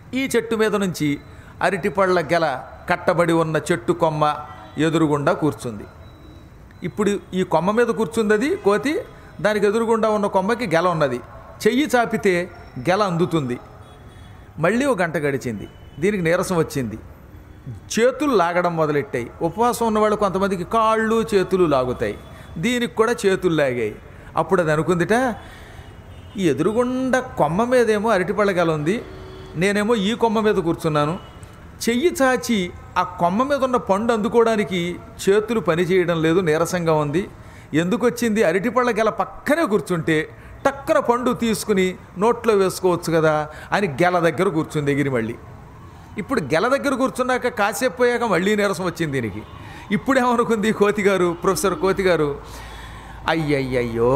ఈ చెట్టు మీద నుంచి అరటిపళ్ళ గెల కట్టబడి ఉన్న చెట్టు కొమ్మ ఎదురుగుండా కూర్చుంది ఇప్పుడు ఈ కొమ్మ మీద కూర్చుంది అది కోతి దానికి ఎదురుగుండా ఉన్న కొమ్మకి గెల ఉన్నది చెయ్యి చాపితే గెల అందుతుంది మళ్ళీ ఒక గంట గడిచింది దీనికి నీరసం వచ్చింది చేతులు లాగడం మొదలెట్టాయి ఉపవాసం ఉన్నవాళ్ళు కొంతమందికి కాళ్ళు చేతులు లాగుతాయి దీనికి కూడా చేతులు లాగాయి అప్పుడు అది అనుకుందిట ఈ ఎదురుగుండా కొమ్మ మీదేమో అరటిపళ్ళ గెల ఉంది నేనేమో ఈ కొమ్మ మీద కూర్చున్నాను చెయ్యి చాచి ఆ కొమ్మ మీద ఉన్న పండు అందుకోవడానికి చేతులు పనిచేయడం లేదు నీరసంగా ఉంది ఎందుకు వచ్చింది అరటిపళ్ళ గెల పక్కనే కూర్చుంటే టక్కన పండు తీసుకుని నోట్లో వేసుకోవచ్చు కదా అని గెల దగ్గర కూర్చుంది ఎగిరి మళ్ళీ ఇప్పుడు గెల దగ్గర కూర్చున్నాక కాసేపు పోయాక మళ్ళీ నీరసం వచ్చింది దీనికి ఇప్పుడేమనుకుంది కోతి గారు ప్రొఫెసర్ కోతి గారు అయ్యయ్యయ్యో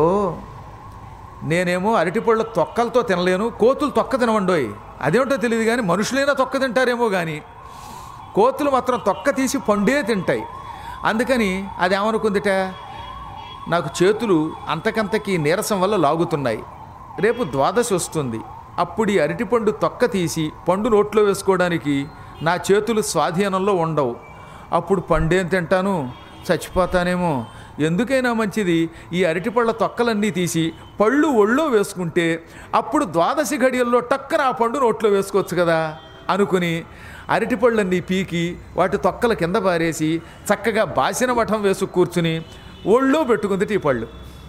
నేనేమో అరటిపళ్ళ తొక్కలతో తినలేను కోతులు తొక్క తినవండోయ్ అదేమిటో తెలియదు కానీ మనుషులైనా తొక్క తింటారేమో కానీ కోతులు మాత్రం తొక్క తీసి పండే తింటాయి అందుకని అది ఏమనుకుందిట నాకు చేతులు అంతకంతకి నీరసం వల్ల లాగుతున్నాయి రేపు ద్వాదశి వస్తుంది అప్పుడు ఈ అరటిపండు తొక్క తీసి పండు నోట్లో వేసుకోవడానికి నా చేతులు స్వాధీనంలో ఉండవు అప్పుడు పండేం తింటాను చచ్చిపోతానేమో ఎందుకైనా మంచిది ఈ అరటిపళ్ళ తొక్కలన్నీ తీసి పళ్ళు ఒళ్ళో వేసుకుంటే అప్పుడు ద్వాదశి ఘడియల్లో టక్కన ఆ పండు నోట్లో వేసుకోవచ్చు కదా అనుకుని అరటిపళ్ళన్నీ పీకి వాటి తొక్కల కింద పారేసి చక్కగా బాసిన మఠం వేసు కూర్చుని ఒళ్ళో పెట్టుకుంది ఈ పళ్ళు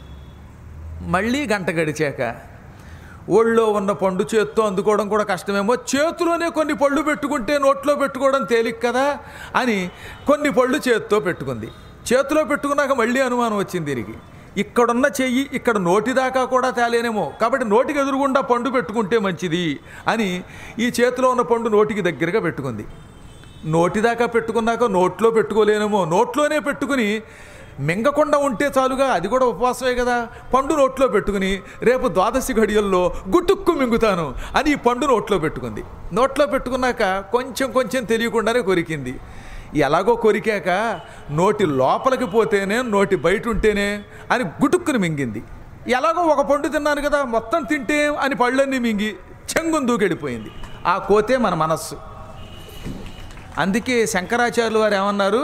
మళ్ళీ గంట గడిచాక ఒళ్ళో ఉన్న పండు చేత్తో అందుకోవడం కూడా కష్టమేమో చేతిలోనే కొన్ని పళ్ళు పెట్టుకుంటే నోట్లో పెట్టుకోవడం తేలిక కదా అని కొన్ని పళ్ళు చేత్తో పెట్టుకుంది చేతిలో పెట్టుకున్నాక మళ్ళీ అనుమానం వచ్చింది దీనికి ఇక్కడున్న చెయ్యి ఇక్కడ నోటి దాకా కూడా తేలేనేమో కాబట్టి నోటికి ఎదురుగుండా పండు పెట్టుకుంటే మంచిది అని ఈ చేతిలో ఉన్న పండు నోటికి దగ్గరగా పెట్టుకుంది నోటి దాకా పెట్టుకున్నాక నోట్లో పెట్టుకోలేనేమో నోట్లోనే పెట్టుకుని మింగకుండా ఉంటే చాలుగా అది కూడా ఉపవాసమే కదా పండు నోట్లో పెట్టుకుని రేపు ద్వాదశి ఘడియల్లో గుట్టుక్కు మింగుతాను అని ఈ పండు నోట్లో పెట్టుకుంది నోట్లో పెట్టుకున్నాక కొంచెం కొంచెం తెలియకుండానే కొరికింది ఎలాగో కొరికాక నోటి లోపలికి పోతేనే నోటి బయట ఉంటేనే అని గుటుక్కుని మింగింది ఎలాగో ఒక పండు తిన్నాను కదా మొత్తం తింటే అని పళ్ళన్నీ మింగి చెంగుని దూకెడిపోయింది ఆ కోతే మన మనస్సు అందుకే శంకరాచార్యులు వారు ఏమన్నారు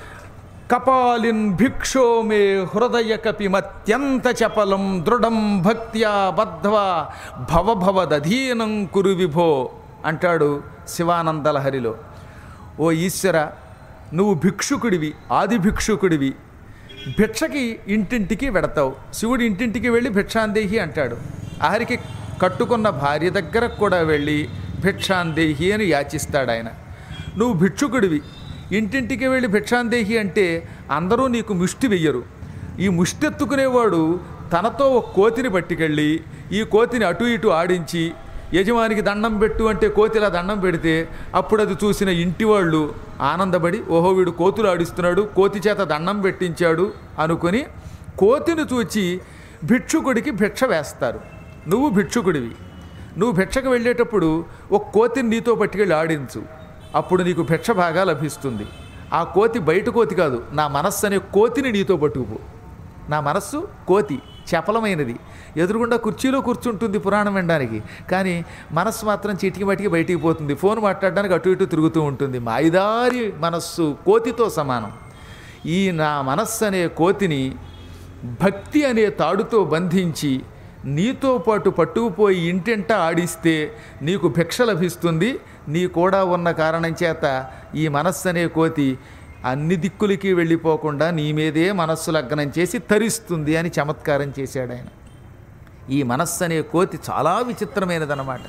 కపాలిన్ భిక్షో మే హృదయ కపిమత్యంత చపలం దృఢం భక్త్యా బద్ధ్వా భవభవదధీనం కురు విభో అంటాడు శివానందలహరిలో ఓ ఈశ్వర నువ్వు భిక్షుకుడివి ఆది భిక్షుకుడివి భిక్షకి ఇంటింటికి వెడతావు శివుడు ఇంటింటికి వెళ్ళి భిక్షాందేహి అంటాడు ఆఖరికి కట్టుకున్న భార్య దగ్గర కూడా వెళ్ళి భిక్షాందేహి అని యాచిస్తాడు ఆయన నువ్వు భిక్షుకుడివి ఇంటింటికి వెళ్ళి భిక్షాందేహి అంటే అందరూ నీకు ముష్టి వెయ్యరు ఈ ముష్టి ఎత్తుకునేవాడు తనతో ఒక కోతిని పట్టుకెళ్ళి ఈ కోతిని అటు ఇటు ఆడించి యజమానికి దండం పెట్టు అంటే కోతిలా దండం పెడితే అప్పుడు అది చూసిన ఇంటి వాళ్ళు ఆనందపడి ఓహో వీడు కోతులు ఆడిస్తున్నాడు కోతి చేత దండం పెట్టించాడు అనుకుని కోతిని చూచి భిక్షుకుడికి భిక్ష వేస్తారు నువ్వు భిక్షుకుడివి నువ్వు భిక్షకు వెళ్ళేటప్పుడు ఒక కోతిని నీతో పట్టుకెళ్ళి ఆడించు అప్పుడు నీకు భిక్ష బాగా లభిస్తుంది ఆ కోతి బయట కోతి కాదు నా మనస్సు అనే కోతిని నీతో పట్టుకుపో నా మనస్సు కోతి చపలమైనది ఎదురుగుండా కుర్చీలో కూర్చుంటుంది పురాణం వినడానికి కానీ మనస్సు మాత్రం చిటికి మటికి బయటికి పోతుంది ఫోన్ మాట్లాడడానికి అటు ఇటు తిరుగుతూ ఉంటుంది మాయిదారి మనస్సు కోతితో సమానం ఈ నా మనస్సు అనే కోతిని భక్తి అనే తాడుతో బంధించి నీతో పాటు పట్టుకుపోయి ఇంటింట ఆడిస్తే నీకు భిక్ష లభిస్తుంది నీ కూడా ఉన్న కారణం చేత ఈ మనస్సు అనే కోతి అన్ని దిక్కులకి వెళ్ళిపోకుండా నీ మీదే మనస్సు లగ్నం చేసి తరిస్తుంది అని చమత్కారం చేశాడు ఆయన ఈ మనస్సు అనే కోతి చాలా విచిత్రమైనదన్నమాట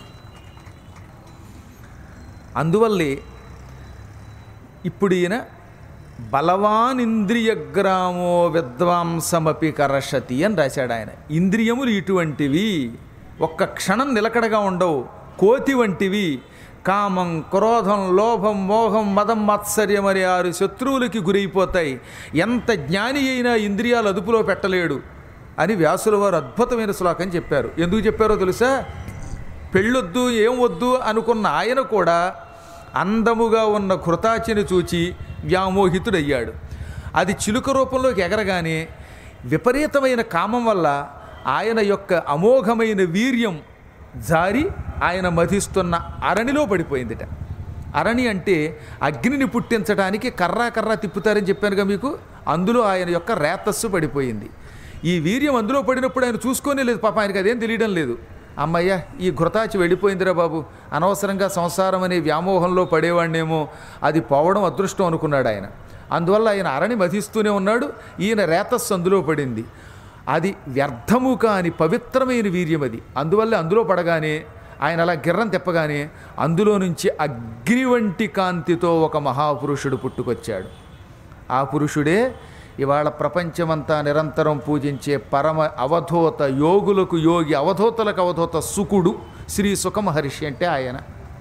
అందువల్లే ఇప్పుడు ఈయన బలవానింద్రియగ్రామో విద్వాంసమపి కరషతి అని రాశాడు ఆయన ఇంద్రియములు ఇటువంటివి ఒక్క క్షణం నిలకడగా ఉండవు కోతి వంటివి కామం క్రోధం లోభం మోహం మదం మాత్సర్యం అనే ఆరు శత్రువులకి గురైపోతాయి ఎంత జ్ఞాని అయినా ఇంద్రియాలు అదుపులో పెట్టలేడు అని వ్యాసుల వారు అద్భుతమైన శ్లోకం చెప్పారు ఎందుకు చెప్పారో తెలుసా పెళ్ళొద్దు ఏం వద్దు అనుకున్న ఆయన కూడా అందముగా ఉన్న కృతాచిని చూచి వ్యామోహితుడయ్యాడు అది చిలుక రూపంలోకి ఎగరగానే విపరీతమైన కామం వల్ల ఆయన యొక్క అమోఘమైన వీర్యం జారి ఆయన మధిస్తున్న అరణిలో పడిపోయిందిట అరణి అంటే అగ్నిని పుట్టించడానికి కర్రా కర్రా తిప్పుతారని చెప్పానుగా మీకు అందులో ఆయన యొక్క రేతస్సు పడిపోయింది ఈ వీర్యం అందులో పడినప్పుడు ఆయన చూసుకోనే లేదు పాప ఆయనకి అదేం తెలియడం లేదు అమ్మయ్య ఈ ఘృతాచి వెళ్ళిపోయిందిరా బాబు అనవసరంగా సంసారం అనే వ్యామోహంలో పడేవాడినేమో అది పోవడం అదృష్టం అనుకున్నాడు ఆయన అందువల్ల ఆయన అరణి మధిస్తూనే ఉన్నాడు ఈయన రేతస్సు అందులో పడింది అది వ్యర్థము కాని పవిత్రమైన వీర్యం అది అందువల్ల అందులో పడగానే ఆయన అలా గిర్రం తెప్పగానే అందులో నుంచి అగ్ని వంటి కాంతితో ఒక మహాపురుషుడు పుట్టుకొచ్చాడు ఆ పురుషుడే ఇవాళ ప్రపంచమంతా నిరంతరం పూజించే పరమ అవధూత యోగులకు యోగి అవధూతలకు అవధూత సుకుడు శ్రీ సుఖమహర్షి అంటే ఆయన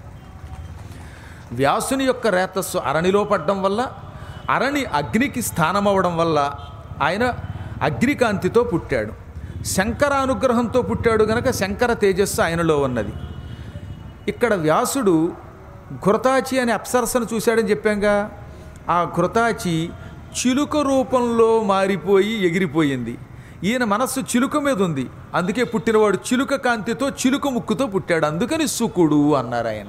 వ్యాసుని యొక్క రేతస్సు అరణిలో పడ్డం వల్ల అరణి అగ్నికి స్థానమవడం వల్ల ఆయన అగ్నికాంతితో పుట్టాడు శంకర అనుగ్రహంతో పుట్టాడు గనక శంకర తేజస్సు ఆయనలో ఉన్నది ఇక్కడ వ్యాసుడు ఘృతాచి అనే అప్సరసను చూశాడని చెప్పాంగా ఆ ఘృతాచి చిలుక రూపంలో మారిపోయి ఎగిరిపోయింది ఈయన మనస్సు చిలుక మీద ఉంది అందుకే పుట్టినవాడు చిలుక కాంతితో చిలుక ముక్కుతో పుట్టాడు అందుకని సుకుడు అన్నారు ఆయన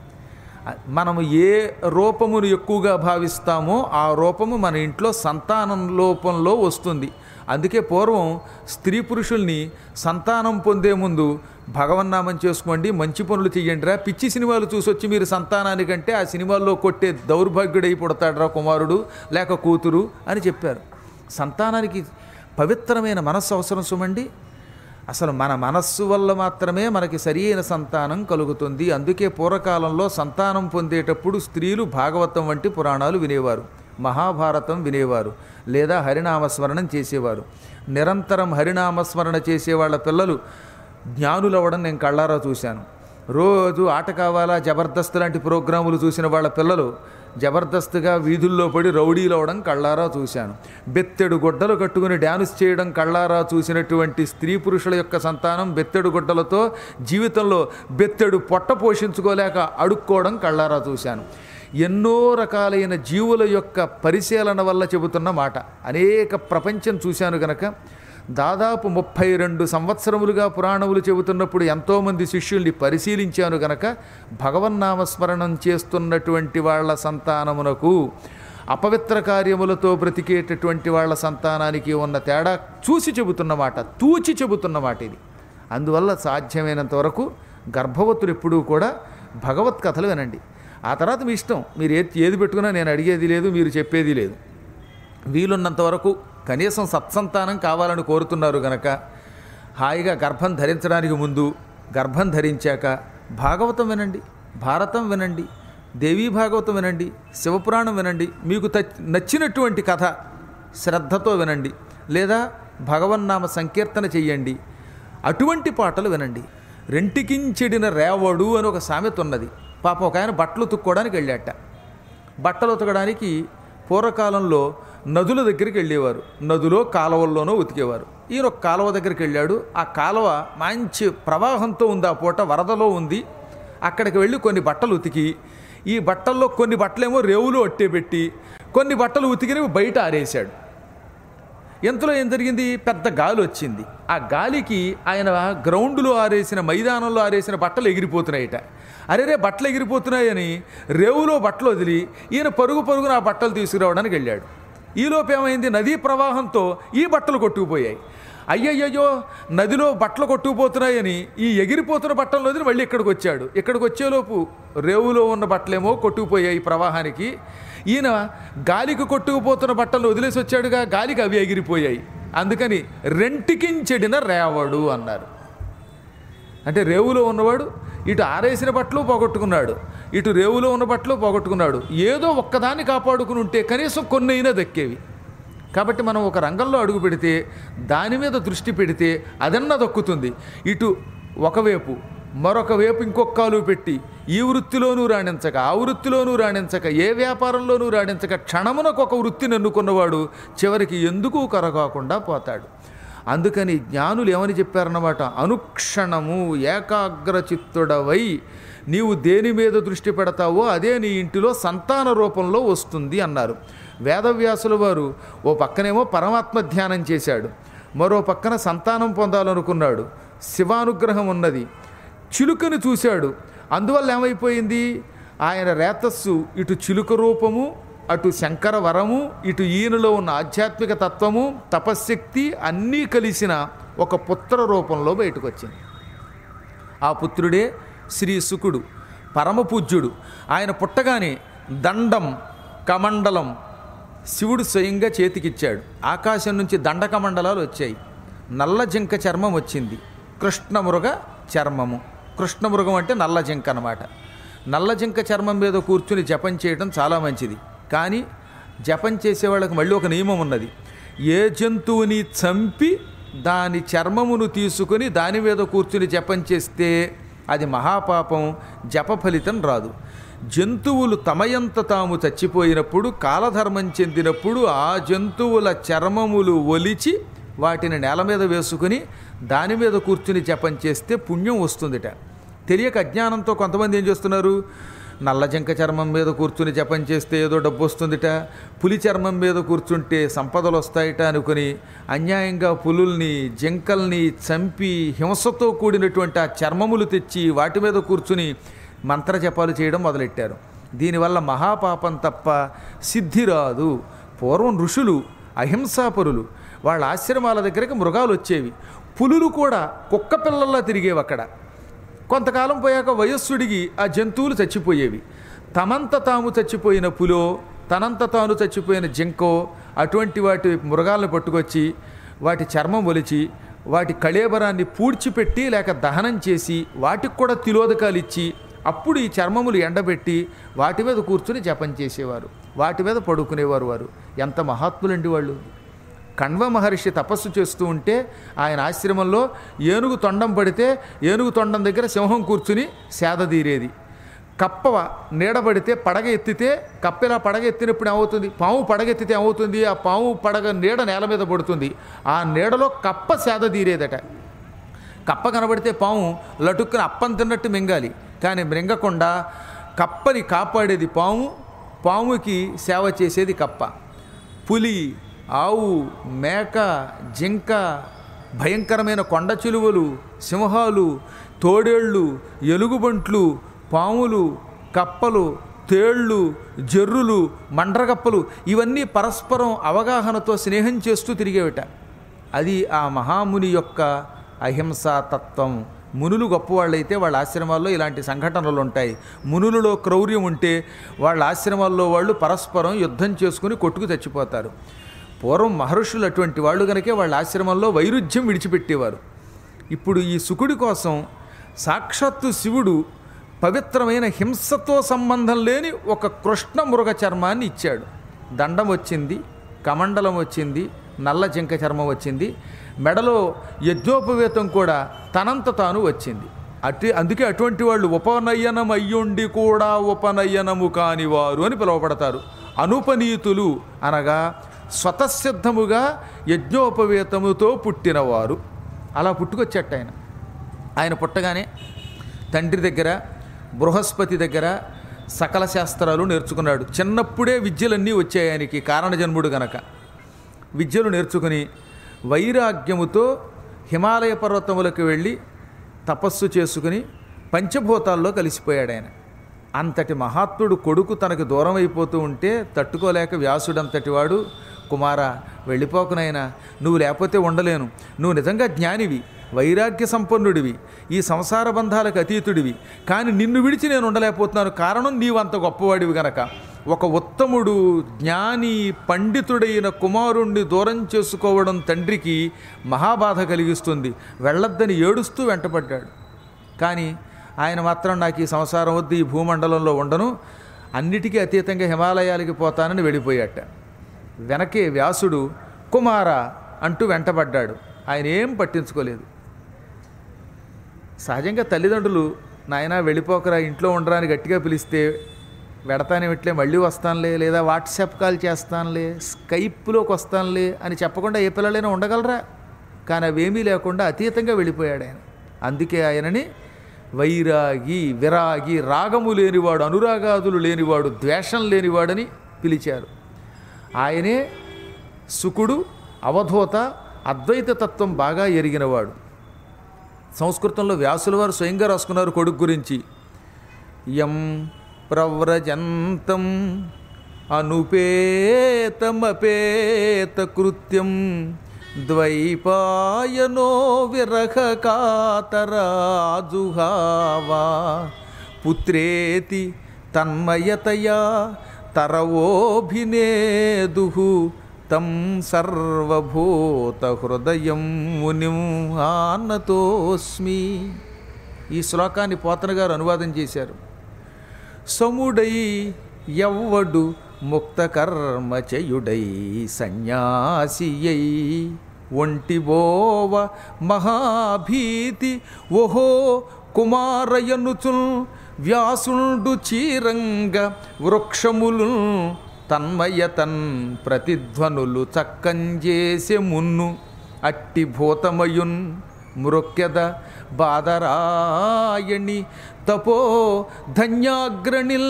మనము ఏ రూపమును ఎక్కువగా భావిస్తామో ఆ రూపము మన ఇంట్లో సంతానం లోపంలో వస్తుంది అందుకే పూర్వం స్త్రీ పురుషుల్ని సంతానం పొందే ముందు భగవన్నామం చేసుకోండి మంచి పనులు చెయ్యండిరా పిచ్చి సినిమాలు చూసొచ్చి మీరు సంతానానికంటే ఆ సినిమాల్లో కొట్టే దౌర్భాగ్యుడై పుడతాడరా కుమారుడు లేక కూతురు అని చెప్పారు సంతానానికి పవిత్రమైన మనస్సు అవసరం సుమండి అసలు మన మనస్సు వల్ల మాత్రమే మనకి సరియైన సంతానం కలుగుతుంది అందుకే పూర్వకాలంలో సంతానం పొందేటప్పుడు స్త్రీలు భాగవతం వంటి పురాణాలు వినేవారు మహాభారతం వినేవారు లేదా హరినామస్మరణం చేసేవారు నిరంతరం హరినామస్మరణ చేసే వాళ్ళ పిల్లలు జ్ఞానులవ్వడం నేను కళ్ళారా చూశాను రోజు ఆట కావాలా జబర్దస్త్ లాంటి ప్రోగ్రాములు చూసిన వాళ్ళ పిల్లలు జబర్దస్త్గా వీధుల్లో పడి రౌడీలు అవడం కళ్ళారా చూశాను బెత్తెడు గుడ్డలు కట్టుకుని డ్యాన్స్ చేయడం కళ్ళారా చూసినటువంటి స్త్రీ పురుషుల యొక్క సంతానం బెత్తెడు గుడ్డలతో జీవితంలో బెత్తెడు పొట్ట పోషించుకోలేక అడుక్కోవడం కళ్ళారా చూశాను ఎన్నో రకాలైన జీవుల యొక్క పరిశీలన వల్ల చెబుతున్న మాట అనేక ప్రపంచం చూశాను గనక దాదాపు ముప్పై రెండు సంవత్సరములుగా పురాణములు చెబుతున్నప్పుడు ఎంతోమంది శిష్యుల్ని పరిశీలించాను గనక భగవన్నామస్మరణం చేస్తున్నటువంటి వాళ్ళ సంతానమునకు అపవిత్ర కార్యములతో బ్రతికేటటువంటి వాళ్ళ సంతానానికి ఉన్న తేడా చూసి చెబుతున్నమాట తూచి చెబుతున్నమాట ఇది అందువల్ల సాధ్యమైనంత వరకు గర్భవతులు ఎప్పుడూ కూడా భగవత్ కథలు వినండి ఆ తర్వాత మీ ఇష్టం మీరు ఏది ఏది పెట్టుకున్నా నేను అడిగేది లేదు మీరు చెప్పేది లేదు వీలున్నంత వరకు కనీసం సత్సంతానం కావాలని కోరుతున్నారు గనక హాయిగా గర్భం ధరించడానికి ముందు గర్భం ధరించాక భాగవతం వినండి భారతం వినండి దేవీ భాగవతం వినండి శివపురాణం వినండి మీకు త- నచ్చినటువంటి కథ శ్రద్ధతో వినండి లేదా భగవన్నామ సంకీర్తన చెయ్యండి అటువంటి పాటలు వినండి రెంటికించెడిన రేవడు అని ఒక సామెత ఉన్నది పాప ఒక ఆయన బట్టలు ఉతుక్కోవడానికి వెళ్ళాట బట్టలు ఉతకడానికి పూర్వకాలంలో నదుల దగ్గరికి వెళ్ళేవారు నదిలో కాలువల్లోనూ ఉతికేవారు ఈయన ఒక కాలువ దగ్గరికి వెళ్ళాడు ఆ కాలువ మంచి ప్రవాహంతో ఉంది ఆ పూట వరదలో ఉంది అక్కడికి వెళ్ళి కొన్ని బట్టలు ఉతికి ఈ బట్టల్లో కొన్ని బట్టలేమో రేవులో అట్టే పెట్టి కొన్ని బట్టలు ఉతికినవి బయట ఆరేశాడు ఎంతలో ఏం జరిగింది పెద్ద గాలి వచ్చింది ఆ గాలికి ఆయన గ్రౌండ్లో ఆరేసిన మైదానంలో ఆరేసిన బట్టలు ఎగిరిపోతున్నాయట అరే రే బట్టలు ఎగిరిపోతున్నాయని రేవులో బట్టలు వదిలి ఈయన పరుగు పరుగున ఆ బట్టలు తీసుకురావడానికి వెళ్ళాడు ఈలోపు ఏమైంది నదీ ప్రవాహంతో ఈ బట్టలు కొట్టుకుపోయాయి అయ్యయ్యో నదిలో బట్టలు కొట్టుకుపోతున్నాయని ఈ ఎగిరిపోతున్న బట్టలు వదిలి మళ్ళీ ఇక్కడికి వచ్చాడు ఇక్కడికి వచ్చేలోపు రేవులో ఉన్న బట్టలేమో కొట్టుకుపోయాయి ప్రవాహానికి ఈయన గాలికి కొట్టుకుపోతున్న బట్టలు వదిలేసి వచ్చాడుగా గాలికి అవి ఎగిరిపోయాయి అందుకని రెంటికించెడిన రేవడు అన్నారు అంటే రేవులో ఉన్నవాడు ఇటు ఆరేసిన బట్టలు పోగొట్టుకున్నాడు ఇటు రేవులో ఉన్న బట్టలు పోగొట్టుకున్నాడు ఏదో ఒక్కదాన్ని కాపాడుకుని ఉంటే కనీసం కొన్ని అయినా దక్కేవి కాబట్టి మనం ఒక రంగంలో అడుగు పెడితే దాని మీద దృష్టి పెడితే అదన్నా దక్కుతుంది ఇటు ఒకవైపు మరొక వైపు ఇంకొక కాలు పెట్టి ఈ వృత్తిలోనూ రాణించక ఆ వృత్తిలోనూ రాణించక ఏ వ్యాపారంలోనూ రాణించక క్షణమునకు ఒక వృత్తిని ఎన్నుకున్నవాడు చివరికి ఎందుకు కరగాకుండా పోతాడు అందుకని జ్ఞానులు ఏమని చెప్పారన్నమాట అనుక్షణము ఏకాగ్ర చిత్తుడవై నీవు దేని మీద దృష్టి పెడతావో అదే నీ ఇంటిలో సంతాన రూపంలో వస్తుంది అన్నారు వేదవ్యాసుల వారు ఓ పక్కనేమో పరమాత్మ ధ్యానం చేశాడు మరో పక్కన సంతానం పొందాలనుకున్నాడు శివానుగ్రహం ఉన్నది చిలుకను చూశాడు అందువల్ల ఏమైపోయింది ఆయన రేతస్సు ఇటు చిలుక రూపము అటు శంకర వరము ఇటు ఈయనలో ఉన్న ఆధ్యాత్మిక తత్వము తపశ్శక్తి అన్నీ కలిసిన ఒక పుత్ర రూపంలో బయటకు వచ్చింది ఆ పుత్రుడే శ్రీ సుకుడు పరమపూజ్యుడు ఆయన పుట్టగానే దండం కమండలం శివుడు స్వయంగా చేతికిచ్చాడు ఆకాశం నుంచి దండకమండలాలు వచ్చాయి నల్ల జింక చర్మం వచ్చింది కృష్ణమృగ చర్మము కృష్ణమృగం అంటే నల్ల జింక అన్నమాట నల్ల జింక చర్మం మీద కూర్చుని జపం చేయడం చాలా మంచిది కానీ జపం చేసే వాళ్ళకి మళ్ళీ ఒక నియమం ఉన్నది ఏ జంతువుని చంపి దాని చర్మమును తీసుకుని దాని మీద కూర్చుని జపం చేస్తే అది మహాపాపం జప ఫలితం రాదు జంతువులు తమయంత తాము చచ్చిపోయినప్పుడు కాలధర్మం చెందినప్పుడు ఆ జంతువుల చర్మములు ఒలిచి వాటిని నేల మీద వేసుకుని దాని మీద కూర్చుని జపం చేస్తే పుణ్యం వస్తుందిట తెలియక అజ్ఞానంతో కొంతమంది ఏం చేస్తున్నారు నల్ల జింక చర్మం మీద కూర్చుని జపం చేస్తే ఏదో డబ్బు వస్తుందిట పులి చర్మం మీద కూర్చుంటే సంపదలు వస్తాయిట అనుకుని అన్యాయంగా పులుల్ని జింకల్ని చంపి హింసతో కూడినటువంటి ఆ చర్మములు తెచ్చి వాటి మీద కూర్చుని మంత్రజపాలు చేయడం మొదలెట్టారు దీనివల్ల మహాపాపం తప్ప సిద్ధి రాదు పూర్వం ఋషులు అహింసాపరులు వాళ్ళ ఆశ్రమాల దగ్గరికి మృగాలు వచ్చేవి పులులు కూడా కుక్క పిల్లల్లా తిరిగేవి అక్కడ కొంతకాలం పోయాక వయస్సుడిగి ఆ జంతువులు చచ్చిపోయేవి తమంత తాము చచ్చిపోయిన పులో తనంత తాను చచ్చిపోయిన జింకో అటువంటి వాటి మృగాలను పట్టుకొచ్చి వాటి చర్మం ఒలిచి వాటి కళేబరాన్ని పూడ్చిపెట్టి లేక దహనం చేసి వాటికి కూడా తిలోదకాలు ఇచ్చి అప్పుడు ఈ చర్మములు ఎండబెట్టి వాటి మీద కూర్చుని జపం చేసేవారు వాటి మీద పడుకునేవారు వారు ఎంత మహాత్ములండి వాళ్ళు కణ్వ మహర్షి తపస్సు చేస్తూ ఉంటే ఆయన ఆశ్రమంలో ఏనుగు తొండం పడితే ఏనుగు తొండం దగ్గర సింహం కూర్చుని సేదదీరేది కప్ప నీడబడితే పడగ ఎత్తితే కప్ప ఇలా పడగ ఎత్తినప్పుడు ఏమవుతుంది పాము పడగెత్తితే ఏమవుతుంది ఆ పాము పడగ నీడ నేల మీద పడుతుంది ఆ నీడలో కప్ప సేదదీరేదట కప్ప కనబడితే పాము లటుక్కున అప్పం తిన్నట్టు మింగాలి కానీ మింగకుండా కప్పని కాపాడేది పాము పాముకి సేవ చేసేది కప్ప పులి ఆవు మేక జింక భయంకరమైన కొండ చిలువలు సింహాలు తోడేళ్ళు ఎలుగుబంట్లు పాములు కప్పలు తేళ్ళు జర్రులు మండ్రగప్పలు ఇవన్నీ పరస్పరం అవగాహనతో స్నేహం చేస్తూ తిరిగేవిట అది ఆ మహాముని యొక్క అహింసా తత్వం మునులు గొప్పవాళ్ళైతే వాళ్ళ ఆశ్రమాల్లో ఇలాంటి సంఘటనలు ఉంటాయి మునులలో క్రౌర్యం ఉంటే వాళ్ళ ఆశ్రమాల్లో వాళ్ళు పరస్పరం యుద్ధం చేసుకుని కొట్టుకు చచ్చిపోతారు పూర్వం మహర్షులు అటువంటి వాళ్ళు కనుకే వాళ్ళ ఆశ్రమంలో వైరుధ్యం విడిచిపెట్టేవారు ఇప్పుడు ఈ సుకుడి కోసం సాక్షాత్తు శివుడు పవిత్రమైన హింసతో సంబంధం లేని ఒక కృష్ణ మృగ చర్మాన్ని ఇచ్చాడు దండం వచ్చింది కమండలం వచ్చింది నల్ల జింక చర్మం వచ్చింది మెడలో యజ్ఞోపవేతం కూడా తనంత తాను వచ్చింది అటు అందుకే అటువంటి వాళ్ళు ఉపనయనం అయ్యుండి కూడా ఉపనయనము కానివారు అని పిలువబడతారు అనుపనీతులు అనగా స్వతసిద్ధముగా యజ్ఞోపవేతముతో పుట్టినవారు అలా పుట్టుకొచ్చట ఆయన ఆయన పుట్టగానే తండ్రి దగ్గర బృహస్పతి దగ్గర సకల శాస్త్రాలు నేర్చుకున్నాడు చిన్నప్పుడే విద్యలన్నీ వచ్చాయి ఆయనకి కారణజన్ముడు గనక విద్యలు నేర్చుకుని వైరాగ్యముతో హిమాలయ పర్వతములకు వెళ్ళి తపస్సు చేసుకుని పంచభూతాల్లో కలిసిపోయాడు ఆయన అంతటి మహాత్ముడు కొడుకు తనకు దూరం అయిపోతూ ఉంటే తట్టుకోలేక వ్యాసుడంతటి వాడు కుమార వెళ్ళిపోకునైనా నువ్వు లేకపోతే ఉండలేను నువ్వు నిజంగా జ్ఞానివి వైరాగ్య సంపన్నుడివి ఈ సంసార బంధాలకు అతీతుడివి కానీ నిన్ను విడిచి నేను ఉండలేకపోతున్నాను కారణం నీవు అంత గొప్పవాడివి గనక ఒక ఉత్తముడు జ్ఞాని పండితుడైన కుమారుణ్ణి దూరం చేసుకోవడం తండ్రికి మహాబాధ కలిగిస్తుంది వెళ్ళొద్దని ఏడుస్తూ వెంటపడ్డాడు కానీ ఆయన మాత్రం నాకు ఈ సంసారం వద్దు ఈ భూమండలంలో ఉండను అన్నిటికీ అతీతంగా హిమాలయాలకి పోతానని వెళ్ళిపోయాట వెనకే వ్యాసుడు కుమార అంటూ వెంటబడ్డాడు ఆయన ఏం పట్టించుకోలేదు సహజంగా తల్లిదండ్రులు నాయన వెళ్ళిపోకరా ఇంట్లో ఉండరా అని గట్టిగా పిలిస్తే వెడతానేమిట్లే మళ్ళీ వస్తానులే లేదా వాట్సాప్ కాల్ చేస్తానులే స్కైప్లోకి వస్తానులే అని చెప్పకుండా ఏ పిల్లలైనా ఉండగలరా కానీ అవేమీ లేకుండా అతీతంగా వెళ్ళిపోయాడు ఆయన అందుకే ఆయనని వైరాగి విరాగి రాగము లేనివాడు అనురాగాదులు లేనివాడు ద్వేషం లేనివాడని పిలిచారు ఆయనే సుకుడు అవధూత అద్వైత తత్వం బాగా ఎరిగినవాడు సంస్కృతంలో వ్యాసుల వారు స్వయంగా రాసుకున్నారు కొడుకు గురించి యం ప్రవ్రజంతం అనుపేతమపేత కృత్యం ద్వైపాయనో విరహకాతరాజుహావా పుత్రేతి తన్మయతయా తరవోభినేదు తం సర్వభూత హృదయం మునిం ఆనతోస్మి ఈ శ్లోకాన్ని పోతన గారు అనువాదం చేశారు సముడై ఎవ్వడు ముక్త కర్మచయుడై సన్యాసియై ఒంటిబోవ మహాభీతి ఓహో కుమారయనుచుల్ వ్యాసుండు చీరంగ వృక్షములు తన్మయతన్ ప్రతిధ్వనులు చక్కంజేసె మున్ను అట్టి భూతమయున్ మృక్యద బాదరాయణి తపో ధన్యాగ్రణిల్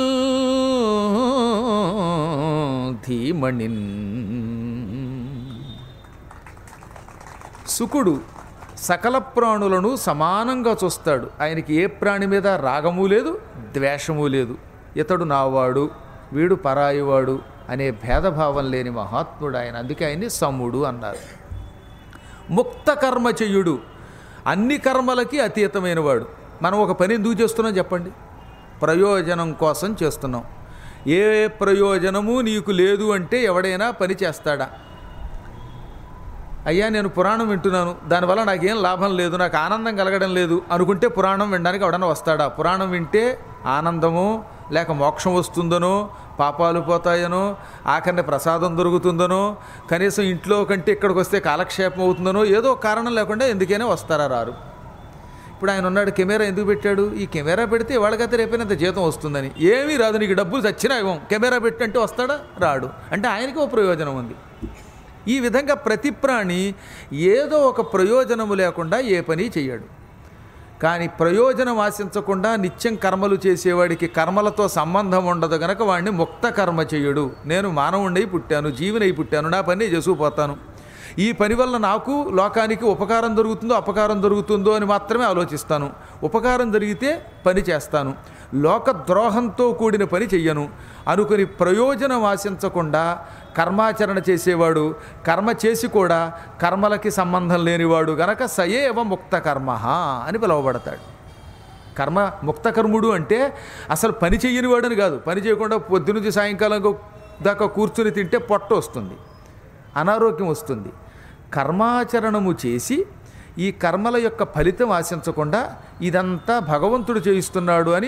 ధీమణిన్ సుకుడు సకల ప్రాణులను సమానంగా చూస్తాడు ఆయనకి ఏ ప్రాణి మీద రాగము లేదు ద్వేషము లేదు ఇతడు నావాడు వీడు పరాయివాడు అనే భేదభావం లేని మహాత్ముడు ఆయన అందుకే ఆయన్ని సముడు అన్నారు ముక్త కర్మ చెయ్యుడు అన్ని కర్మలకి అతీతమైన వాడు మనం ఒక పని ఎందుకు చేస్తున్నాం చెప్పండి ప్రయోజనం కోసం చేస్తున్నాం ఏ ప్రయోజనము నీకు లేదు అంటే ఎవడైనా పని చేస్తాడా అయ్యా నేను పురాణం వింటున్నాను దానివల్ల నాకేం లాభం లేదు నాకు ఆనందం కలగడం లేదు అనుకుంటే పురాణం వినడానికి ఎవడన్నా వస్తాడా పురాణం వింటే ఆనందమో లేక మోక్షం వస్తుందనో పాపాలు పోతాయనో ఆఖరిని ప్రసాదం దొరుకుతుందనో కనీసం ఇంట్లో కంటే ఇక్కడికి వస్తే కాలక్షేపం అవుతుందనో ఏదో కారణం లేకుండా ఎందుకైనా వస్తారా రారు ఇప్పుడు ఆయన ఉన్నాడు కెమెరా ఎందుకు పెట్టాడు ఈ కెమెరా పెడితే వాళ్ళకైతే రేపైనంత జీతం వస్తుందని ఏమీ రాదు నీకు డబ్బులు చచ్చినా ఇవ్వం కెమెరా పెట్టంటే వస్తాడా రాడు అంటే ఆయనకి ఒక ప్రయోజనం ఉంది ఈ విధంగా ప్రతి ప్రాణి ఏదో ఒక ప్రయోజనము లేకుండా ఏ పని చెయ్యడు కానీ ప్రయోజనం ఆశించకుండా నిత్యం కర్మలు చేసేవాడికి కర్మలతో సంబంధం ఉండదు గనక వాడిని ముక్త కర్మ చెయ్యడు నేను మానవుండై పుట్టాను జీవినై పుట్టాను నా పని చేసుకుపోతాను ఈ పని వల్ల నాకు లోకానికి ఉపకారం దొరుకుతుందో అపకారం దొరుకుతుందో అని మాత్రమే ఆలోచిస్తాను ఉపకారం జరిగితే పని చేస్తాను లోక ద్రోహంతో కూడిన పని చెయ్యను అనుకుని ప్రయోజనం ఆశించకుండా కర్మాచరణ చేసేవాడు కర్మ చేసి కూడా కర్మలకి సంబంధం లేనివాడు గనక సయేవ ముక్త కర్మ అని పిలువబడతాడు కర్మ ముక్త కర్ముడు అంటే అసలు పని చెయ్యనివాడని కాదు పని చేయకుండా పొద్దునుంచి సాయంకాలం దాకా కూర్చుని తింటే పొట్ట వస్తుంది అనారోగ్యం వస్తుంది కర్మాచరణము చేసి ఈ కర్మల యొక్క ఫలితం ఆశించకుండా ఇదంతా భగవంతుడు చేయిస్తున్నాడు అని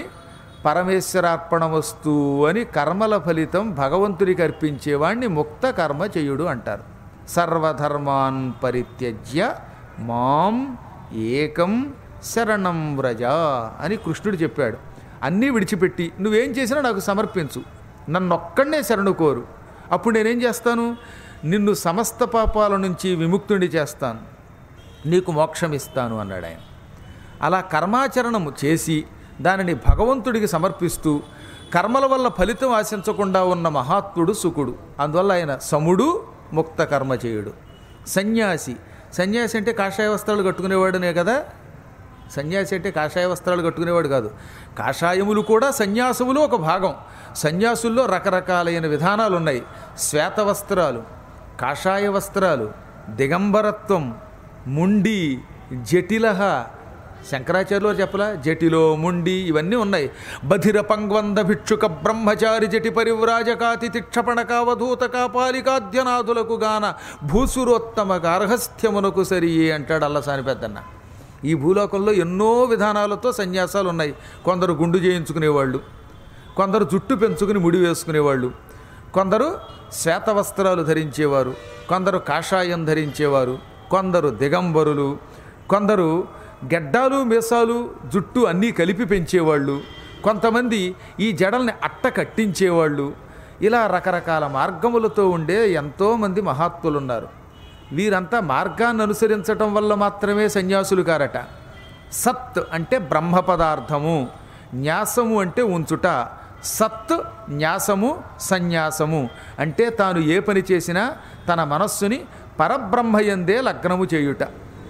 పరమేశ్వరార్పణమస్తు అని కర్మల ఫలితం భగవంతుడికి అర్పించేవాణ్ణి ముక్త కర్మ చేయుడు అంటారు సర్వధర్మాన్ పరిత్యజ్య మాం ఏకం శరణం వ్రజ అని కృష్ణుడు చెప్పాడు అన్నీ విడిచిపెట్టి నువ్వేం చేసినా నాకు సమర్పించు నన్నొక్కడనే శరణు కోరు అప్పుడు నేనేం చేస్తాను నిన్ను సమస్త పాపాల నుంచి విముక్తుడి చేస్తాను నీకు మోక్షం ఇస్తాను అన్నాడు ఆయన అలా కర్మాచరణము చేసి దానిని భగవంతుడికి సమర్పిస్తూ కర్మల వల్ల ఫలితం ఆశించకుండా ఉన్న మహాత్ముడు సుకుడు అందువల్ల ఆయన సముడు ముక్త కర్మ చేయుడు సన్యాసి సన్యాసి అంటే కాషాయ వస్త్రాలు కట్టుకునేవాడునే కదా సన్యాసి అంటే కాషాయ వస్త్రాలు కట్టుకునేవాడు కాదు కాషాయములు కూడా సన్యాసములు ఒక భాగం సన్యాసుల్లో రకరకాలైన విధానాలు ఉన్నాయి శ్వేత వస్త్రాలు కాషాయ వస్త్రాలు దిగంబరత్వం ముండి జటిలహ శంకరాచార్యులు చెప్పలా జటిలో ముండి ఇవన్నీ ఉన్నాయి బధిర పంగ్వంద భిక్షుక బ్రహ్మచారి జటి పరివ్రాజకాతి తిక్షపణ కావధూత కాపాలికాధ్యనాథులకు గాన భూసురోత్తమ గార్హస్థ్యమునకు సరియే అంటాడు అల్లసాని పెద్దన్న ఈ భూలోకంలో ఎన్నో విధానాలతో సన్యాసాలు ఉన్నాయి కొందరు గుండు చేయించుకునేవాళ్ళు కొందరు జుట్టు పెంచుకుని ముడి వేసుకునేవాళ్ళు కొందరు శ్వేత వస్త్రాలు ధరించేవారు కొందరు కాషాయం ధరించేవారు కొందరు దిగంబరులు కొందరు గెడ్డాలు మీసాలు జుట్టు అన్నీ కలిపి పెంచేవాళ్ళు కొంతమంది ఈ జడల్ని అట్ట కట్టించేవాళ్ళు ఇలా రకరకాల మార్గములతో ఉండే ఎంతోమంది మహాత్ములు ఉన్నారు వీరంతా మార్గాన్ని అనుసరించటం వల్ల మాత్రమే సన్యాసులు కారట సత్ అంటే బ్రహ్మ పదార్థము న్యాసము అంటే ఉంచుట సత్ న్యాసము సన్యాసము అంటే తాను ఏ పని చేసినా తన మనస్సుని పరబ్రహ్మయందే లగ్నము చేయుట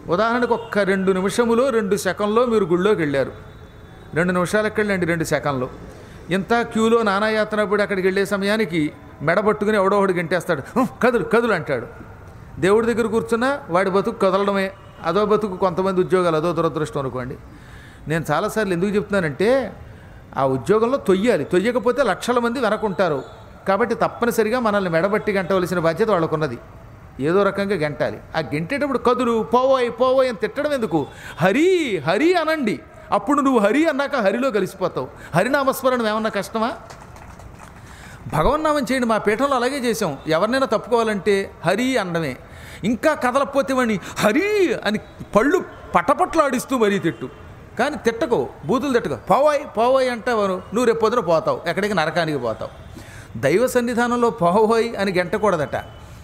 ఉదాహరణకు ఒక్క రెండు నిమిషములో రెండు సెకండ్లో మీరు గుళ్ళోకి వెళ్ళారు రెండు నిమిషాలకు వెళ్ళండి రెండు సెకండ్లు ఇంత క్యూలో నానాయాత్ర పడి అక్కడికి వెళ్ళే సమయానికి మెడ పట్టుకుని ఎవడో ఒకడు గంటేస్తాడు "ఉహ్, కదులు కదులు అంటాడు దేవుడి దగ్గర కూర్చున్నా వాడి బతుకు కదలడమే అదో బతుకు కొంతమంది ఉద్యోగాలు అదో దురదృష్టం అనుకోండి నేను చాలాసార్లు ఎందుకు చెప్తున్నానంటే ఆ ఉద్యోగంలో తొయ్యాలి తొయ్యకపోతే లక్షల మంది వెనకుంటారు కాబట్టి తప్పనిసరిగా మనల్ని మెడబట్టి గంటవలసిన బాధ్యత వాళ్ళకున్నది ఏదో రకంగా గంటాలి ఆ గంటేటప్పుడు కదులు పోవోయ్ పోవోయ్ అని తిట్టడం ఎందుకు హరి హరి అనండి అప్పుడు నువ్వు హరి అన్నాక హరిలో కలిసిపోతావు హరినామస్మరణం ఏమన్నా కష్టమా భగవన్నామం చేయండి మా పీఠంలో అలాగే చేసాం ఎవరినైనా తప్పుకోవాలంటే హరి అనడమే ఇంకా కదలకపోతే వాడిని హరి అని పళ్ళు పటపట్లాడిస్తూ మరీ తిట్టు కానీ తిట్టకు బూతులు తిట్టకు పోవాయి పోవాయి అంటావు నువ్వు రేపు పొద్దున పోతావు ఎక్కడికి నరకానికి పోతావు దైవ సన్నిధానంలో పోవోయ్ అని గెంటకూడదట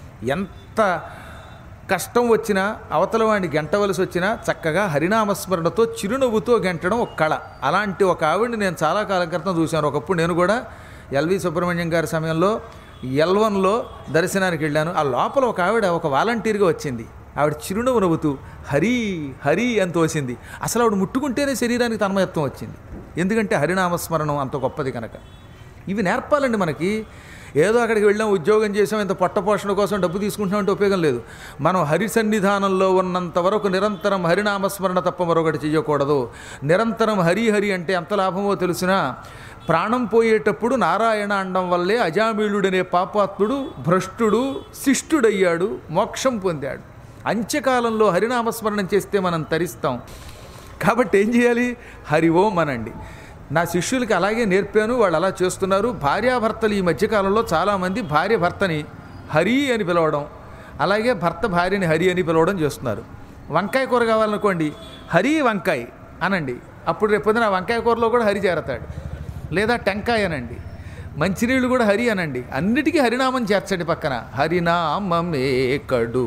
ఎంత కష్టం వచ్చినా అవతల వాడిని గెంటవలసి వచ్చినా చక్కగా హరినామస్మరణతో చిరునవ్వుతో గెంటడం ఒక కళ అలాంటి ఒక ఆవిడని నేను చాలా కాలం క్రితం చూశాను ఒకప్పుడు నేను కూడా ఎల్వి సుబ్రహ్మణ్యం గారి సమయంలో ఎల్వన్లో దర్శనానికి వెళ్ళాను ఆ లోపల ఒక ఆవిడ ఒక వాలంటీర్గా వచ్చింది ఆవిడ చిరునవ్వు నవ్వుతూ హరి హరి అని తోసింది అసలు ఆవిడ ముట్టుకుంటేనే శరీరానికి తన్మయత్వం వచ్చింది ఎందుకంటే హరినామస్మరణం అంత గొప్పది కనుక ఇవి నేర్పాలండి మనకి ఏదో అక్కడికి వెళ్ళాం ఉద్యోగం చేసాం ఇంత పొట్టపోషణ కోసం డబ్బు తీసుకుంటున్నామంటే ఉపయోగం లేదు మనం హరి సన్నిధానంలో ఉన్నంత వరకు నిరంతరం హరినామస్మరణ తప్ప మరొకటి చేయకూడదు నిరంతరం హరి హరి అంటే ఎంత లాభమో తెలిసినా ప్రాణం పోయేటప్పుడు నారాయణ అండం వల్లే అజామీళుడనే పాపాత్ముడు భ్రష్టుడు శిష్టుడయ్యాడు మోక్షం పొందాడు అంత్యకాలంలో హరినామస్మరణం చేస్తే మనం తరిస్తాం కాబట్టి ఏం చేయాలి హరి ఓం అనండి నా శిష్యులకి అలాగే నేర్పాను వాళ్ళు అలా చేస్తున్నారు భార్యాభర్తలు ఈ మధ్యకాలంలో చాలామంది భార్య భర్తని హరి అని పిలవడం అలాగే భర్త భార్యని హరి అని పిలవడం చేస్తున్నారు వంకాయ కూర కావాలనుకోండి హరి వంకాయ అనండి అప్పుడు రేపొద్దున ఆ వంకాయ కూరలో కూడా హరి చేరతాడు లేదా టెంకాయ అనండి మంచినీళ్ళు కూడా హరి అనండి అన్నిటికీ హరినామం చేర్చండి పక్కన హరినామమే కడు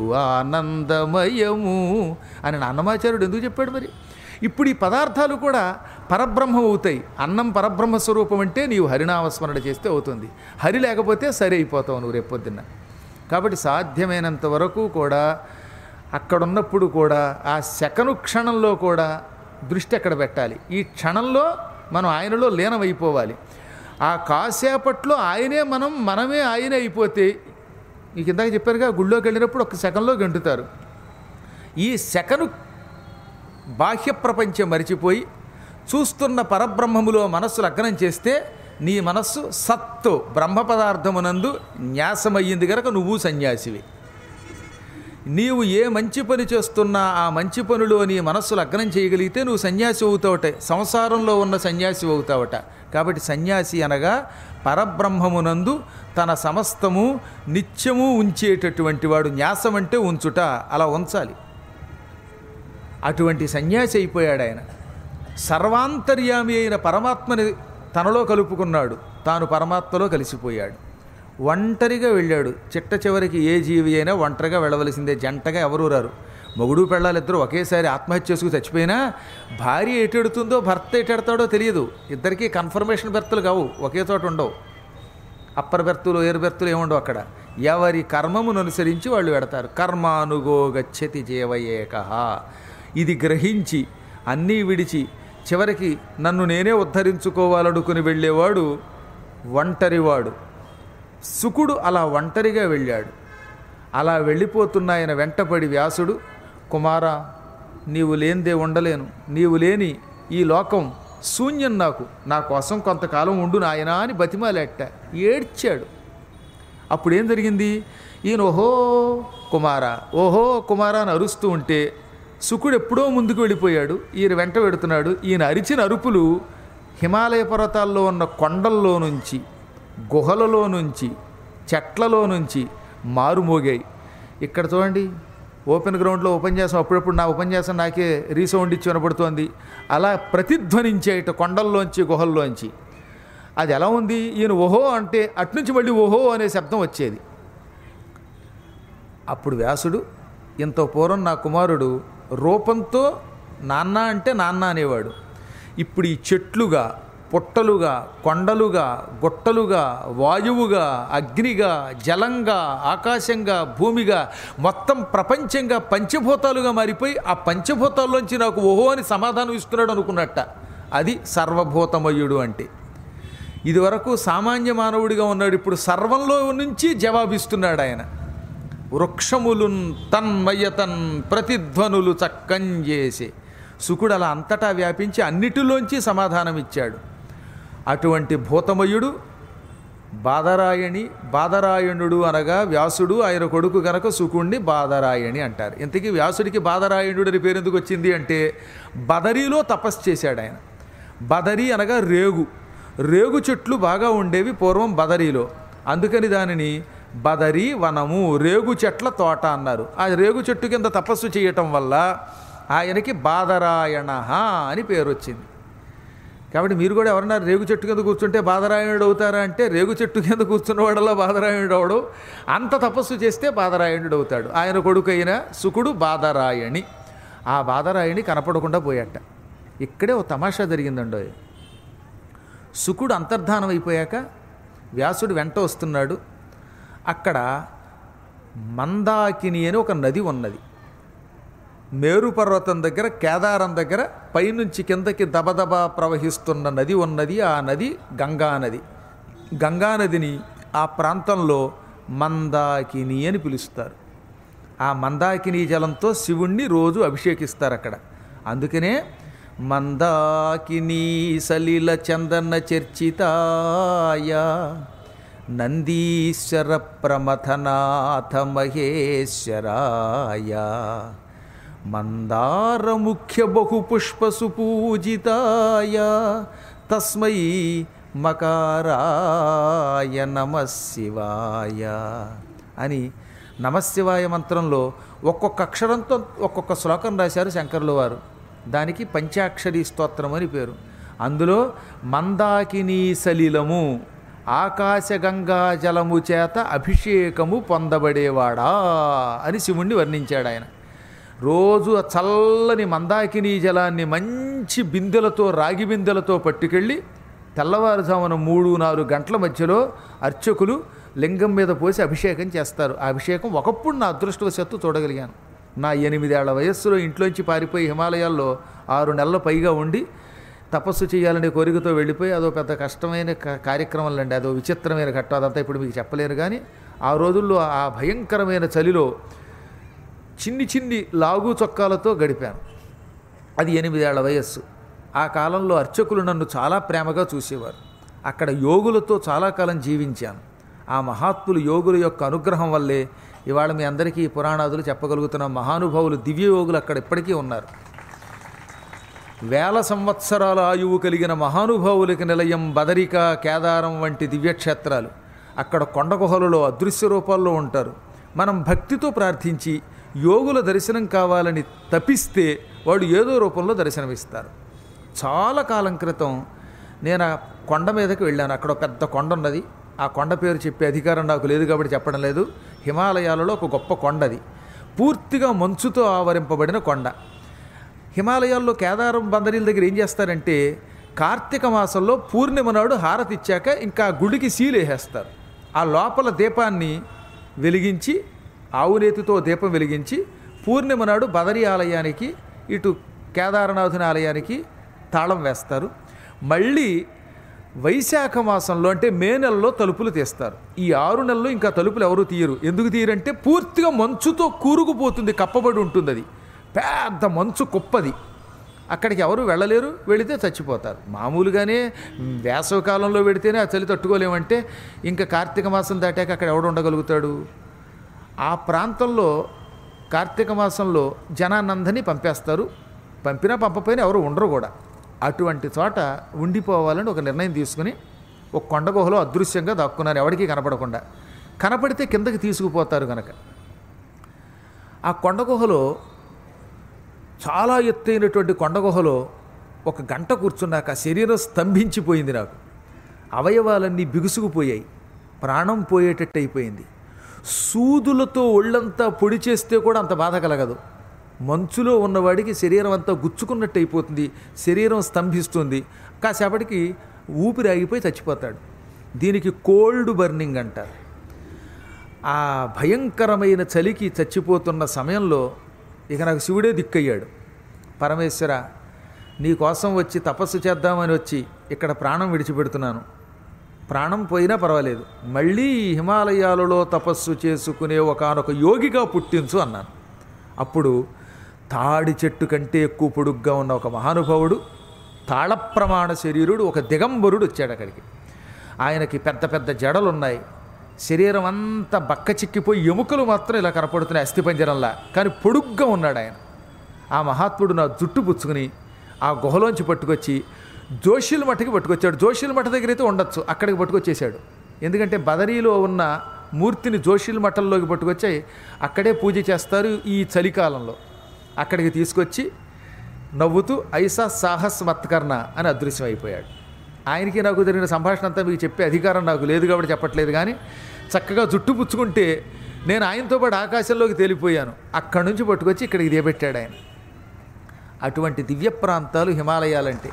ఆనందమయము అని నా అన్నమాచార్యుడు ఎందుకు చెప్పాడు మరి ఇప్పుడు ఈ పదార్థాలు కూడా పరబ్రహ్మం అవుతాయి అన్నం పరబ్రహ్మ స్వరూపం అంటే నీవు హరినామస్మరణ చేస్తే అవుతుంది హరి లేకపోతే సరి అయిపోతావు నువ్వు రేపొద్దున్న కాబట్టి సాధ్యమైనంత వరకు కూడా అక్కడున్నప్పుడు కూడా ఆ శకను క్షణంలో కూడా దృష్టి అక్కడ పెట్టాలి ఈ క్షణంలో మనం ఆయనలో లీనమైపోవాలి ఆ కాసేపట్లో ఆయనే మనం మనమే ఆయనే అయిపోతే మీకు ఇందాక చెప్పారుగా గుళ్ళోకి వెళ్ళినప్పుడు ఒక సెకండ్లో గంటుతారు ఈ సెకను బాహ్య ప్రపంచం మరిచిపోయి చూస్తున్న పరబ్రహ్మములో మనస్సు లగ్నం చేస్తే నీ మనస్సు సత్తు బ్రహ్మ పదార్థమునందు న్యాసమయ్యింది గనక నువ్వు సన్యాసివి నీవు ఏ మంచి పని చేస్తున్నా ఆ మంచి పనిలో నీ మనస్సు లగ్నం చేయగలిగితే నువ్వు సన్యాసి అవుతావట సంసారంలో ఉన్న సన్యాసి అవుతావట కాబట్టి సన్యాసి అనగా పరబ్రహ్మమునందు తన సమస్తము నిత్యము ఉంచేటటువంటి వాడు న్యాసం అంటే ఉంచుట అలా ఉంచాలి అటువంటి సన్యాసి అయిపోయాడు ఆయన సర్వాంతర్యామి అయిన పరమాత్మని తనలో కలుపుకున్నాడు తాను పరమాత్మలో కలిసిపోయాడు ఒంటరిగా వెళ్ళాడు చిట్ట చివరికి ఏ జీవి అయినా ఒంటరిగా వెళ్ళవలసిందే జంటగా ఎవరూ రారు మొగుడు పెళ్ళాలిద్దరూ ఒకేసారి ఆత్మహత్య చేసుకు చచ్చిపోయినా భార్య ఎటెడుతుందో భర్త ఎటెడతాడో తెలియదు ఇద్దరికీ కన్ఫర్మేషన్ బెర్తులు కావు ఒకే చోట ఉండవు అప్పర్ బెర్తులు ఏరు బెర్తులు ఏముండవు అక్కడ ఎవరి కర్మమును అనుసరించి వాళ్ళు పెడతారు కర్మానుగో గచ్చతి జీవయేక ఇది గ్రహించి అన్నీ విడిచి చివరికి నన్ను నేనే ఉద్ధరించుకోవాలనుకుని వెళ్ళేవాడు ఒంటరివాడు సుకుడు అలా ఒంటరిగా వెళ్ళాడు అలా వెళ్ళిపోతున్న ఆయన వెంటపడి వ్యాసుడు కుమారా నీవు లేనిదే ఉండలేను నీవు లేని ఈ లోకం శూన్యం నాకు నా కోసం కొంతకాలం ఉండు నాయనా అని బతిమాలేట ఏడ్చాడు అప్పుడు ఏం జరిగింది ఈయన ఓహో కుమారా ఓహో కుమారా అని అరుస్తూ ఉంటే శుకుడు ఎప్పుడో ముందుకు వెళ్ళిపోయాడు ఈయన వెంట పెడుతున్నాడు ఈయన అరిచిన అరుపులు హిమాలయ పర్వతాల్లో ఉన్న కొండల్లో నుంచి గుహలలో నుంచి చెట్లలో నుంచి మారుమోగాయి ఇక్కడ చూడండి ఓపెన్ గ్రౌండ్లో ఉపన్యాసం అప్పుడప్పుడు నా ఉపన్యాసం నాకే రీసౌండ్ ఇచ్చి వినపడుతోంది అలా ప్రతిధ్వనించేట కొండల్లోంచి గుహల్లోంచి అది ఎలా ఉంది ఈయన ఓహో అంటే అట్నుంచి మళ్ళీ ఓహో అనే శబ్దం వచ్చేది అప్పుడు వ్యాసుడు ఇంత పూర్వం నా కుమారుడు రూపంతో నాన్న అంటే నాన్న అనేవాడు ఇప్పుడు ఈ చెట్లుగా పుట్టలుగా కొండలుగా గుట్టలుగా వాయువుగా అగ్నిగా జలంగా ఆకాశంగా భూమిగా మొత్తం ప్రపంచంగా పంచభూతాలుగా మారిపోయి ఆ పంచభూతాల్లోంచి నాకు ఓహో అని సమాధానం ఇస్తున్నాడు అనుకున్నట్ట అది సర్వభూతమయుడు అంటే ఇదివరకు సామాన్య మానవుడిగా ఉన్నాడు ఇప్పుడు సర్వంలో నుంచి జవాబిస్తున్నాడు ఆయన వృక్షములున్ తన్మయతన్ ప్రతిధ్వనులు చక్కంజేసి సుకుడు అలా అంతటా వ్యాపించి అన్నిటిలోంచి సమాధానం ఇచ్చాడు అటువంటి భూతమయుడు బాదరాయణి బాదరాయణుడు అనగా వ్యాసుడు ఆయన కొడుకు గనక సుకుణ్ణి బాదరాయణి అంటారు ఇంతకీ వ్యాసుడికి బాదరాయణుడు అని పేరు ఎందుకు వచ్చింది అంటే బదరీలో తపస్సు చేశాడు ఆయన బదరి అనగా రేగు రేగు చెట్లు బాగా ఉండేవి పూర్వం బదరీలో అందుకని దానిని బదరి వనము రేగు చెట్ల తోట అన్నారు ఆ రేగు చెట్టు కింద తపస్సు చేయటం వల్ల ఆయనకి బాదరాయణ అని పేరు వచ్చింది కాబట్టి మీరు కూడా ఎవరన్నా రేగు చెట్టు కింద కూర్చుంటే బాదరాయణుడు అవుతారా అంటే రేగు చెట్టు కింద కూర్చున్నవాడలో బాదరాయణుడు అవడు అంత తపస్సు చేస్తే బాదరాయణుడు అవుతాడు ఆయన కొడుకు అయిన సుకుడు బాదరాయణి ఆ బాదరాయణి కనపడకుండా పోయాట ఇక్కడే ఓ తమాషా జరిగిందండో సుకుడు అంతర్ధానం అయిపోయాక వ్యాసుడు వెంట వస్తున్నాడు అక్కడ మందాకిని అని ఒక నది ఉన్నది మేరు పర్వతం దగ్గర కేదారం దగ్గర పైనుంచి కిందకి దబదబా ప్రవహిస్తున్న నది ఉన్నది ఆ నది గంగా నది గంగా నదిని ఆ ప్రాంతంలో మందాకిని అని పిలుస్తారు ఆ మందాకిని జలంతో శివుణ్ణి రోజు అభిషేకిస్తారు అక్కడ అందుకనే మందాకిని సలిల చందన చర్చితాయ నందీశ్వర ప్రమథనాథ మహేశ్వరాయ మందార ముఖ్య బహుపుష్ప సుపూజితాయ తస్మై మకారాయ నమ శివాయ అని నమశివాయ మంత్రంలో ఒక్కొక్క అక్షరంతో ఒక్కొక్క శ్లోకం రాశారు శంకరుల వారు దానికి పంచాక్షరి స్తోత్రం అని పేరు అందులో మందాకినీ సలిలము ఆకాశగంగా జలము చేత అభిషేకము పొందబడేవాడా అని శివుణ్ణి వర్ణించాడు ఆయన రోజు ఆ చల్లని మందాకినీ జలాన్ని మంచి బిందెలతో రాగి బిందెలతో పట్టుకెళ్ళి తెల్లవారుజామున మూడు నాలుగు గంటల మధ్యలో అర్చకులు లింగం మీద పోసి అభిషేకం చేస్తారు ఆ అభిషేకం ఒకప్పుడు నా అదృష్టవశత్తు చూడగలిగాను నా ఎనిమిదేళ్ల వయస్సులో ఇంట్లోంచి పారిపోయి హిమాలయాల్లో ఆరు నెలల పైగా ఉండి తపస్సు చేయాలనే కోరికతో వెళ్ళిపోయి అదో పెద్ద కష్టమైన క- కార్యక్రమం అండి అదో విచిత్రమైన ఘట్టం అదంతా ఇప్పుడు మీకు చెప్పలేను కానీ ఆ రోజుల్లో ఆ భయంకరమైన చలిలో చిన్ని చిన్ని లాగు చొక్కాలతో గడిపాను అది ఎనిమిదేళ్ల వయస్సు ఆ కాలంలో అర్చకులు నన్ను చాలా ప్రేమగా చూసేవారు అక్కడ యోగులతో చాలా కాలం జీవించాను ఆ మహాత్ములు యోగుల యొక్క అనుగ్రహం వల్లే ఇవాళ మీ అందరికీ ఈ పురాణాదులు చెప్పగలుగుతున్న మహానుభావులు దివ్య యోగులు అక్కడ ఇప్పటికీ ఉన్నారు వేల సంవత్సరాల ఆయువు కలిగిన మహానుభావులకి నిలయం బదరిక కేదారం వంటి దివ్యక్షేత్రాలు అక్కడ కొండ గుహలలో అదృశ్య రూపాల్లో ఉంటారు మనం భక్తితో ప్రార్థించి యోగుల దర్శనం కావాలని తపిస్తే వాడు ఏదో రూపంలో దర్శనమిస్తారు చాలా కాలం క్రితం నేను ఆ కొండ మీదకి వెళ్ళాను అక్కడ ఒక పెద్ద కొండ ఉన్నది ఆ కొండ పేరు చెప్పే అధికారం నాకు లేదు కాబట్టి చెప్పడం లేదు హిమాలయాలలో ఒక గొప్ప కొండది పూర్తిగా మంచుతో ఆవరింపబడిన కొండ హిమాలయాల్లో కేదారం బందరీల దగ్గర ఏం చేస్తారంటే కార్తీక మాసంలో పూర్ణిమ నాడు హారతి ఇచ్చాక ఇంకా ఆ గుడికి సీలు వేసేస్తారు ఆ లోపల దీపాన్ని వెలిగించి ఆవునేతితో దీపం వెలిగించి పూర్ణిమ నాడు బదరి ఆలయానికి ఇటు కేదారనాథుని ఆలయానికి తాళం వేస్తారు మళ్ళీ వైశాఖ మాసంలో అంటే మే నెలలో తలుపులు తీస్తారు ఈ ఆరు నెలలు ఇంకా తలుపులు ఎవరు తీయరు ఎందుకు తీయరంటే పూర్తిగా మంచుతో కూరుకుపోతుంది కప్పబడి ఉంటుంది అది పెద్ద మంచు కుప్పది అక్కడికి ఎవరు వెళ్ళలేరు వెళితే చచ్చిపోతారు మామూలుగానే వేసవి కాలంలో వెడితేనే ఆ చలి తట్టుకోలేమంటే ఇంకా కార్తీక మాసం దాటాక అక్కడ ఎవడు ఉండగలుగుతాడు ఆ ప్రాంతంలో కార్తీక మాసంలో జనానందని పంపేస్తారు పంపినా పంపపోయినా ఎవరు ఉండరు కూడా అటువంటి చోట ఉండిపోవాలని ఒక నిర్ణయం తీసుకుని ఒక కొండ గుహలో అదృశ్యంగా దాక్కున్నారు ఎవరికీ కనపడకుండా కనపడితే కిందకి తీసుకుపోతారు కనుక ఆ కొండ గుహలో చాలా ఎత్తైనటువంటి కొండ గుహలో ఒక గంట కూర్చున్నాక శరీరం స్తంభించిపోయింది నాకు అవయవాలన్నీ బిగుసుకుపోయాయి ప్రాణం పోయేటట్టు అయిపోయింది సూదులతో ఒళ్ళంతా పొడి చేస్తే కూడా అంత బాధ కలగదు మంచులో ఉన్నవాడికి శరీరం అంతా గుచ్చుకున్నట్టు అయిపోతుంది శరీరం స్తంభిస్తుంది కాసేపటికి ఊపిరి ఆగిపోయి చచ్చిపోతాడు దీనికి కోల్డ్ బర్నింగ్ అంటారు ఆ భయంకరమైన చలికి చచ్చిపోతున్న సమయంలో ఇక నాకు శివుడే దిక్కయ్యాడు పరమేశ్వర నీ కోసం వచ్చి తపస్సు చేద్దామని వచ్చి ఇక్కడ ప్రాణం విడిచిపెడుతున్నాను ప్రాణం పోయినా పర్వాలేదు మళ్ళీ ఈ హిమాలయాలలో తపస్సు చేసుకునే ఒకనొక యోగిగా పుట్టించు అన్నాను అప్పుడు తాడి చెట్టు కంటే ఎక్కువ పొడుగ్గా ఉన్న ఒక మహానుభావుడు తాళప్రమాణ శరీరుడు ఒక దిగంబరుడు వచ్చాడు అక్కడికి ఆయనకి పెద్ద పెద్ద జడలు ఉన్నాయి శరీరం అంతా బక్క చిక్కిపోయి ఎముకలు మాత్రం ఇలా కనపడుతున్నాయి అస్థిపంజరంలా కానీ పొడుగ్గా ఉన్నాడు ఆయన ఆ మహాత్ముడు నా జుట్టు పుచ్చుకుని ఆ గుహలోంచి పట్టుకొచ్చి జోషిల్ మఠకి పట్టుకొచ్చాడు జోషిల్ మఠ దగ్గర అయితే ఉండొచ్చు అక్కడికి పట్టుకొచ్చేసాడు ఎందుకంటే బదరీలో ఉన్న మూర్తిని జోషిల్ మఠంలోకి పట్టుకొచ్చి అక్కడే పూజ చేస్తారు ఈ చలికాలంలో అక్కడికి తీసుకొచ్చి నవ్వుతూ ఐసా సాహస్ మత్కర్ణ అని అదృశ్యం అయిపోయాడు ఆయనకి నాకు జరిగిన సంభాషణ అంతా మీకు చెప్పే అధికారం నాకు లేదు కాబట్టి చెప్పట్లేదు కానీ చక్కగా జుట్టు పుచ్చుకుంటే నేను ఆయనతో పాటు ఆకాశంలోకి తేలిపోయాను అక్కడి నుంచి పట్టుకొచ్చి ఇక్కడికి దిగబెట్టాడు ఆయన అటువంటి దివ్య ప్రాంతాలు హిమాలయాలంటే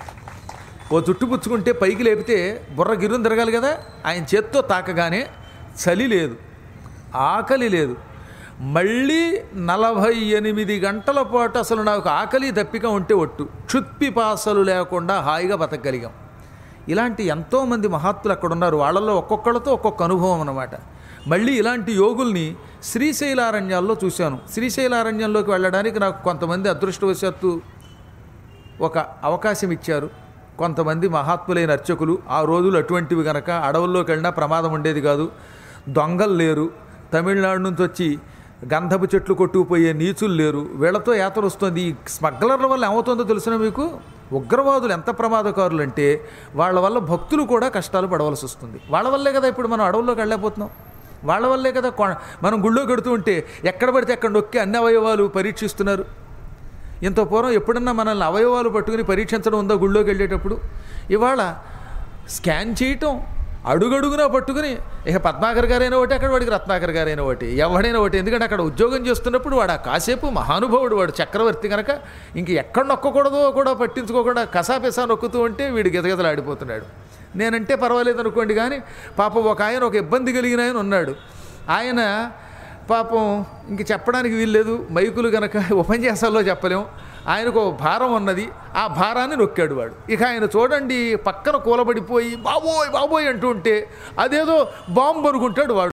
ఓ జుట్టు పుచ్చుకుంటే పైకి లేపితే బుర్ర గిర్రం తిరగాలి కదా ఆయన చేత్తో తాకగానే చలి లేదు ఆకలి లేదు మళ్ళీ నలభై ఎనిమిది గంటల పాటు అసలు నాకు ఆకలి దప్పిక ఉంటే ఒట్టు క్షుత్పిపాసలు లేకుండా హాయిగా బతకగలిగాం ఇలాంటి ఎంతోమంది మహాత్ములు అక్కడ ఉన్నారు వాళ్ళల్లో ఒక్కొక్కళ్ళతో ఒక్కొక్క అనుభవం అన్నమాట మళ్ళీ ఇలాంటి యోగుల్ని శ్రీశైలారణ్యాల్లో చూశాను శ్రీశైలారణ్యంలోకి వెళ్ళడానికి నాకు కొంతమంది అదృష్టవశాత్తు ఒక అవకాశం ఇచ్చారు కొంతమంది మహాత్ములైన అర్చకులు ఆ రోజులు అటువంటివి గనక అడవుల్లోకి వెళ్ళినా ప్రమాదం ఉండేది కాదు దొంగలు లేరు తమిళనాడు నుంచి వచ్చి గంధపు చెట్లు కొట్టుకుపోయే నీచులు లేరు వీళ్ళతో యాత్ర వస్తుంది ఈ స్మగ్లర్ల వల్ల ఏమవుతుందో తెలిసిన మీకు ఉగ్రవాదులు ఎంత ప్రమాదకారులు అంటే వాళ్ళ వల్ల భక్తులు కూడా కష్టాలు పడవలసి వస్తుంది వాళ్ళ వల్లే కదా ఇప్పుడు మనం అడవుల్లోకి వెళ్ళలేకపోతున్నాం వాళ్ళ వల్లే కదా కొ- మనం గుళ్ళో కడుతూ ఉంటే ఎక్కడ పడితే అక్కడ నొక్కి అన్ని అవయవాలు పరీక్షిస్తున్నారు ఇంత పూర్వం ఎప్పుడన్నా మనల్ని అవయవాలు పట్టుకుని పరీక్షించడం ఉందో గుళ్ళోకి వెళ్ళేటప్పుడు ఇవాళ స్కాన్ చేయటం అడుగడుగునా పట్టుకుని ఇక పద్మాకర్ గారైనా ఒకటి అక్కడ వాడికి రత్నాకర్ గారైనా ఒకటి ఎవడైనా ఒకటి ఎందుకంటే అక్కడ ఉద్యోగం చేస్తున్నప్పుడు వాడు ఆ కాసేపు మహానుభావుడు వాడు చక్రవర్తి కనుక ఇంక ఎక్కడ నొక్కకూడదో కూడా పట్టించుకోకుండా కసాపిసా నొక్కుతూ ఉంటే వీడు గితగితలు ఆడిపోతున్నాడు నేనంటే పర్వాలేదు అనుకోండి కానీ పాపం ఒక ఆయన ఒక ఇబ్బంది కలిగిన ఆయన ఉన్నాడు ఆయన పాపం ఇంక చెప్పడానికి వీల్లేదు మైకులు గనక ఉపన్యాసాల్లో చెప్పలేం ఆయనకు ఒక భారం ఉన్నది ఆ భారాన్ని నొక్కాడు వాడు ఇక ఆయన చూడండి పక్కన కూలబడిపోయి బాబోయ్ బాబోయ్ అంటూ ఉంటే అదేదో బాంబు అనుకుంటాడు వాడు